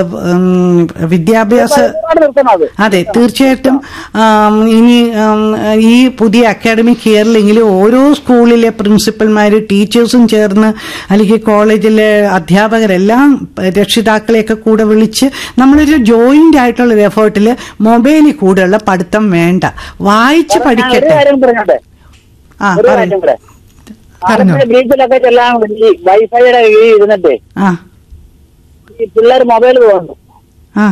ഉം, വിദ്യാഭ്യാസ ഒരുപാട് നിർത്തണം അത് അതെ തീർച്ചയായിട്ടും ആം, ഇനി ആം, ഈ പുതിയ അക്കാഡമിക് ഇയറിലെങ്കിലും ഓരോ സ്കൂളിലെ പ്രിൻസിപ്പൽമാര് ടീച്ചേഴ്സും ചേർന്ന് അല്ലെങ്കിൽ കോളേജിലെ അധ്യാപകരെല്ലാം രക്ഷിതാക്കളെയൊക്കെ കൂടെ വിളിച്ച് നമ്മളൊരു ജോയിന്റ് ആയിട്ടുള്ള ഒരു എഫേർട്ടിൽ മൊബൈലിൽ കൂടെയുള്ള പഠിത്തം വേണ്ട വായിച്ച് ഞാൻ ഒരു പഠിക്കട്ടെ കാര്യം പറഞ്ഞോട്ടെ ആ ഒരു പറയൂ കാര്യം കൂടെ പറഞ്ഞോ. ആദ്യത്തെ ബ്രീഫിലൊക്കെ ചെല്ലാൻ ഈ വൈഫൈയുടെ കീഴിൽ ഇരുന്നിട്ട് ആ ഈ പിള്ളേർ മൊബൈൽ തോണ്ടും ആ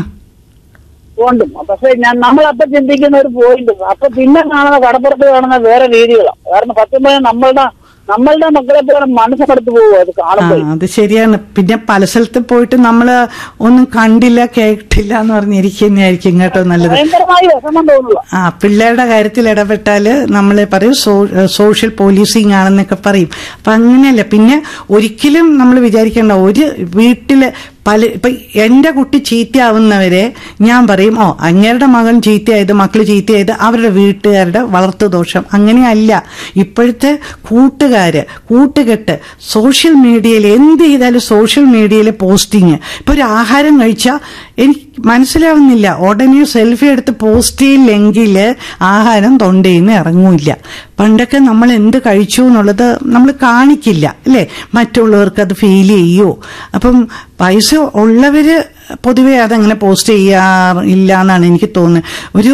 തോണ്ടും പക്ഷെ ഞാൻ നമ്മളപ്പൊ ചിന്തിക്കുന്ന ഒരു പോയിന്റ് അപ്പൊ പിന്നെ കാണുന്ന കടപ്പുറത്ത് കാണുന്ന വേറെ രീതികളാണ് കാരണം സത്യം പറഞ്ഞാൽ നമ്മളുടെ നമ്മളുടെ മക്കളെ പോലെ മനസ്സിനടുത്ത് പോകും അത് ആ കാണുമ്പോൾ അത് ശരിയാണ് പിന്നെ പല സ്ഥലത്ത് പോയിട്ട് നമ്മള് ഒന്നും കണ്ടില്ല കേട്ടില്ല എന്ന് പറഞ്ഞിരിക്കുന്നതായിരിക്കും കേട്ടോ നല്ലത് ഭയങ്കരമായി വിഷമം തോന്നുക ആ പിള്ളേരുടെ കാര്യത്തിൽ ഇടപെട്ടാല് നമ്മളെ പറയും സോ- സോഷ്യൽ പോലീസിങ് ആണെന്നൊക്കെ പറയും അപ്പൊ അങ്ങനെയല്ല പിന്നെ ഒരിക്കലും നമ്മൾ വിചാരിക്കേണ്ട ഒരു വീട്ടില് പല ഇപ്പൊ എന്റെ കുട്ടി ചീത്തയാവുന്നവരെ ഞാൻ പറയും ഓ അങ്ങേരുടെ മകൻ ചീത്തയായത് മക്കള് ചീത്തയായത് അവരുടെ വീട്ടുകാരുടെ വളർത്തു ദോഷം അങ്ങനെയല്ല ഇപ്പോഴത്തെ കൂട്ടുകാര് കൂട്ടുകെട്ട് സോഷ്യൽ മീഡിയയിൽ എന്ത് ചെയ്താലും സോഷ്യൽ മീഡിയയിലെ പോസ്റ്റിങ് ഇപ്പൊ ഒരു ആഹാരം കഴിച്ചാൽ എനിക്ക് മനസ്സിലാവുന്നില്ല ഉടനെ സെൽഫി എടുത്ത് പോസ്റ്റ് ചെയ്യില്ലെങ്കിൽ ആഹാരം തൊണ്ടയിൽ നിന്ന് ഇറങ്ങൂല്ല പണ്ടൊക്കെ നമ്മൾ എന്ത് കഴിച്ചു എന്നുള്ളത് നമ്മൾ കാണിക്കില്ല അല്ലേ മറ്റുള്ളവർക്ക് അത് ഫീൽ ചെയ്യോ അപ്പം പൈസ ഉള്ളവര് പൊതുവെ അതങ്ങനെ പോസ്റ്റ് ചെയ്യാറില്ല എന്നാണ് എനിക്ക് തോന്നുന്നത് ഒരു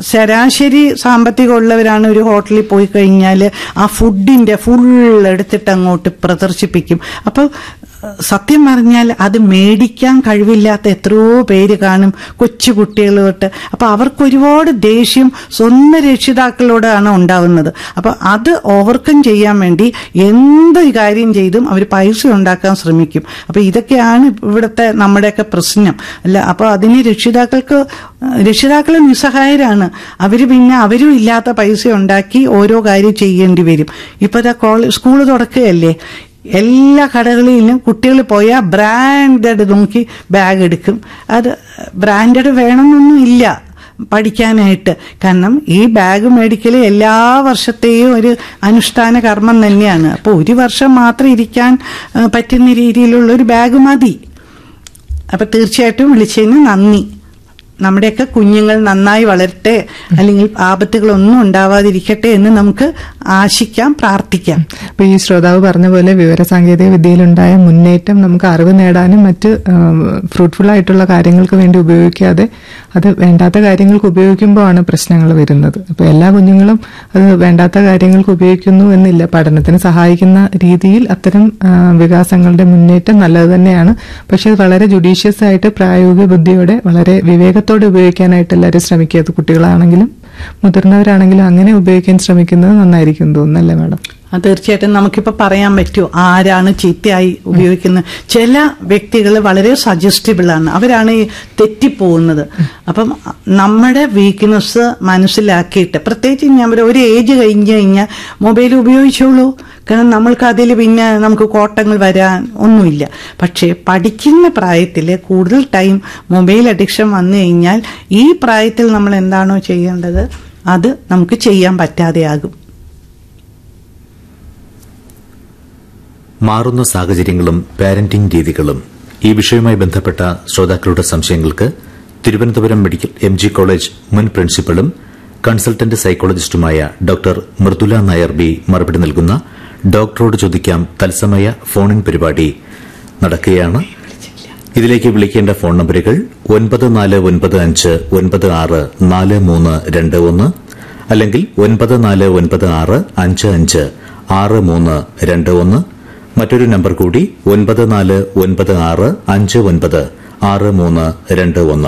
ശരാശരി സാമ്പത്തികം ഉള്ളവരാണ് ഒരു ഹോട്ടലിൽ പോയി കഴിഞ്ഞാൽ ആ ഫുഡിന്റെ ഫുൾ എടുത്തിട്ട് അങ്ങോട്ട് പ്രദർശിപ്പിക്കും അപ്പോൾ സത്യം പറഞ്ഞാൽ അത് മേടിക്കാൻ കഴിവില്ലാത്ത എത്രയോ പേര് കാണും കൊച്ചു കുട്ടികൾ തൊട്ട് അപ്പൊ അവർക്ക് ഒരുപാട് ദേഷ്യം സ്വന്തം രക്ഷിതാക്കളോടാണ് ഉണ്ടാവുന്നത് അപ്പൊ അത് ഓവർകം ചെയ്യാൻ വേണ്ടി എന്ത് കാര്യം ചെയ്തും അവർ പൈസ ഉണ്ടാക്കാൻ ശ്രമിക്കും അപ്പൊ ഇതൊക്കെയാണ് ഇവിടുത്തെ നമ്മുടെയൊക്കെ പ്രശ്നം അല്ല അപ്പൊ അതിന് രക്ഷിതാക്കൾക്ക് രക്ഷിതാക്കൾ നിസ്സഹായരാണ് അവര് പിന്നെ അവരും ഇല്ലാത്ത പൈസ ഉണ്ടാക്കി ഓരോ കാര്യം ചെയ്യേണ്ടി വരും ഇപ്പൊ കോളേജ് സ്കൂള് തുറക്കുകയല്ലേ എല്ലാ കടകളിലും കുട്ടികൾ പോയാൽ ബ്രാൻഡഡ് നോക്കി ബാഗ് എടുക്കും അത് ബ്രാൻഡഡ് വേണമെന്നൊന്നും ഇല്ല പഠിക്കാനായിട്ട് കാരണം ഈ ബാഗ് മേടിക്കൽ എല്ലാ വർഷത്തെയും ഒരു അനുഷ്ഠാന കർമ്മം തന്നെയാണ് അപ്പോൾ ഒരു വർഷം മാത്രം ഇരിക്കാൻ ആ, പറ്റുന്ന രീതിയിലുള്ള ഒരു ബാഗ് മതി അപ്പൊ തീർച്ചയായിട്ടും വിളിച്ചതിന് നന്ദി നമ്മുടെയൊക്കെ കുഞ്ഞുങ്ങൾ നന്നായി വളരട്ടെ അല്ലെങ്കിൽ ആപത്തുകളൊന്നും ഉണ്ടാവാതിരിക്കട്ടെ എന്ന് നമുക്ക് ആശിക്കാം പ്രാർത്ഥിക്കാം അപ്പൊ ഈ ശ്രോതാവ് പറഞ്ഞ പോലെ വിവരസാങ്കേതിക വിദ്യയിലുണ്ടായ മുന്നേറ്റം നമുക്ക് അറിവ് നേടാനും മറ്റ് ഫ്രൂട്ട്ഫുൾ ആയിട്ടുള്ള കാര്യങ്ങൾക്ക് വേണ്ടി ഉപയോഗിക്കാതെ അത് വേണ്ടാത്ത കാര്യങ്ങൾക്ക് ഉപയോഗിക്കുമ്പോഴാണ് പ്രശ്നങ്ങൾ വരുന്നത് അപ്പൊ എല്ലാ കുഞ്ഞുങ്ങളും അത് വേണ്ടാത്ത കാര്യങ്ങൾക്ക് ഉപയോഗിക്കുന്നു എന്നില്ല പഠനത്തിന് സഹായിക്കുന്ന രീതിയിൽ അത്തരം ആ, വികാസങ്ങളുടെ മുന്നേറ്റം നല്ലത് തന്നെയാണ് പക്ഷെ അത് വളരെ ജുഡീഷ്യസ് ആയിട്ട് പ്രായോഗിക ബുദ്ധിയോടെ വളരെ വിവേകത്തോടെ ഉപയോഗിക്കാനായിട്ട് എല്ലാവരും ശ്രമിക്കുക അത് കുട്ടികളാണെങ്കിലും മുതിർന്നവരാണെങ്കിലും അങ്ങനെ ഉപയോഗിക്കാൻ ശ്രമിക്കുന്നത് നന്നായിരിക്കും എന്ന് തോന്നുന്നല്ലേ മാഡം അത് തീർച്ചയായിട്ടും നമുക്കിപ്പോ പറയാൻ പറ്റൂ ആരാണ് ചീത്തയായി ഉപയോഗിക്കുന്നത് ചില വ്യക്തികൾ വളരെ സജസ്റ്റബിൾ ആണ് അവരാണ് ഈ തെറ്റിപ്പോകുന്നത് അപ്പം നമ്മുടെ വീക്ക്നെസ് മനസ്സിലാക്കിയിട്ട് പ്രത്യേകിച്ച് ഞാൻ പറയാം ഒരു ഏജ് കഴിഞ്ഞ് കഴിഞ്ഞാൽ മൊബൈൽ ഉപയോഗിച്ചോളൂ കാരണം നമ്മൾക്ക് അതിൽ പിന്നെ നമുക്ക് കോട്ടങ്ങൾ വരാൻ ഒന്നുമില്ല പക്ഷേ പഠിക്കുന്ന പ്രായത്തിൽ കൂടുതൽ ടൈം മൊബൈൽ അഡിക്ഷൻ വന്നു കഴിഞ്ഞാൽ ഈ പ്രായത്തിൽ നമ്മൾ എന്താണോ ചെയ്യേണ്ടത് അത് നമുക്ക് ചെയ്യാൻ പറ്റാതെയാകും മാറുന്ന സാഹചര്യങ്ങളും പാരന്റിംഗ് രീതികളും ഈ വിഷയവുമായി ബന്ധപ്പെട്ട ശ്രോതാക്കളുടെ സംശയങ്ങൾക്ക് Thiruvananthapuram medical M G college മുൻ പ്രിൻസിപ്പലും കൺസൾട്ടന്റ് സൈക്കോളജിസ്റ്റുമായ ഡോക്ടർ മൃദുല നായർ ബി മറുപടി നൽകുന്ന ഡോക്ടറോട് ചോദിക്കാം തത്സമയ ഫോണിൻ പരിപാടി നടക്കുകയാണ് ഇതിലേക്ക് വിളിക്കേണ്ട ഫോൺ നമ്പറുകൾ ഒൻപത് നാല് ഒൻപത് അഞ്ച് ഒൻപത് ആറ് നാല് മൂന്ന് രണ്ട് ഒന്ന് അല്ലെങ്കിൽ ഒൻപത് നാല് ഒൻപത് ആറ് അഞ്ച് അഞ്ച് ആറ് മൂന്ന് രണ്ട് ഒന്ന് മറ്റൊരു നമ്പർ കൂടി ഒൻപത് നാല് ഒൻപത് ആറ് അഞ്ച് ഒൻപത് ആറ് മൂന്ന് രണ്ട് ഒന്ന്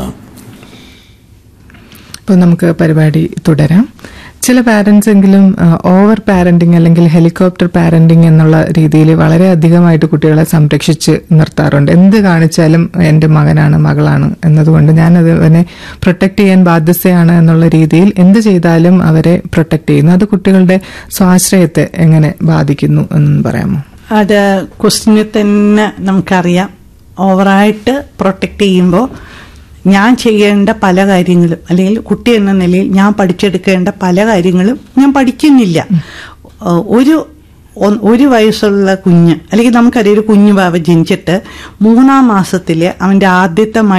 അപ്പോൾ നമുക്ക് പരിപാടി തുടരാം ചില പാരന്റ്സ് എങ്കിലും ഓവർ പാരന്റിങ് അല്ലെങ്കിൽ ഹെലികോപ്റ്റർ പാരന്റിങ് എന്നുള്ള രീതിയിൽ വളരെ അധികമായിട്ട് കുട്ടികളെ സംരക്ഷിച്ച് നിർത്താറുണ്ട് എന്ത് കാണിച്ചാലും എൻ്റെ മകനാണ് മകളാണ് എന്നതുകൊണ്ട് ഞാൻ അതിനെ പ്രൊട്ടക്ട് ചെയ്യാൻ ബാധ്യസ്ഥയാണ് എന്നുള്ള രീതിയിൽ എന്ത് ചെയ്താലും അവരെ പ്രൊട്ടക്ട് ചെയ്യുന്നു അത് കുട്ടികളുടെ സ്വാശ്രയത്തെ എങ്ങനെ ബാധിക്കുന്നു എന്ന് പറയാമോ അത് ക്വസ്റ്റിന് തന്നെ നമുക്കറിയാം ഓവറായിട്ട് പ്രൊട്ടക്ട് ചെയ്യുമ്പോൾ ഞാൻ ചെയ്യേണ്ട പല കാര്യങ്ങളും അല്ലെങ്കിൽ കുട്ടി എന്ന നിലയിൽ ഞാൻ പഠിച്ചെടുക്കേണ്ട പല കാര്യങ്ങളും ഞാൻ പഠിക്കുന്നില്ല ഏഹ് ഒരു ഒ- ഒരു വയസ്സുള്ള കുഞ്ഞ് അല്ലെങ്കിൽ നമുക്കറിയാം ഒരു കുഞ്ഞു ബാബ ജനിച്ചിട്ട് മൂന്നാം മാസത്തില് അവന്റെ ആദ്യത്തെ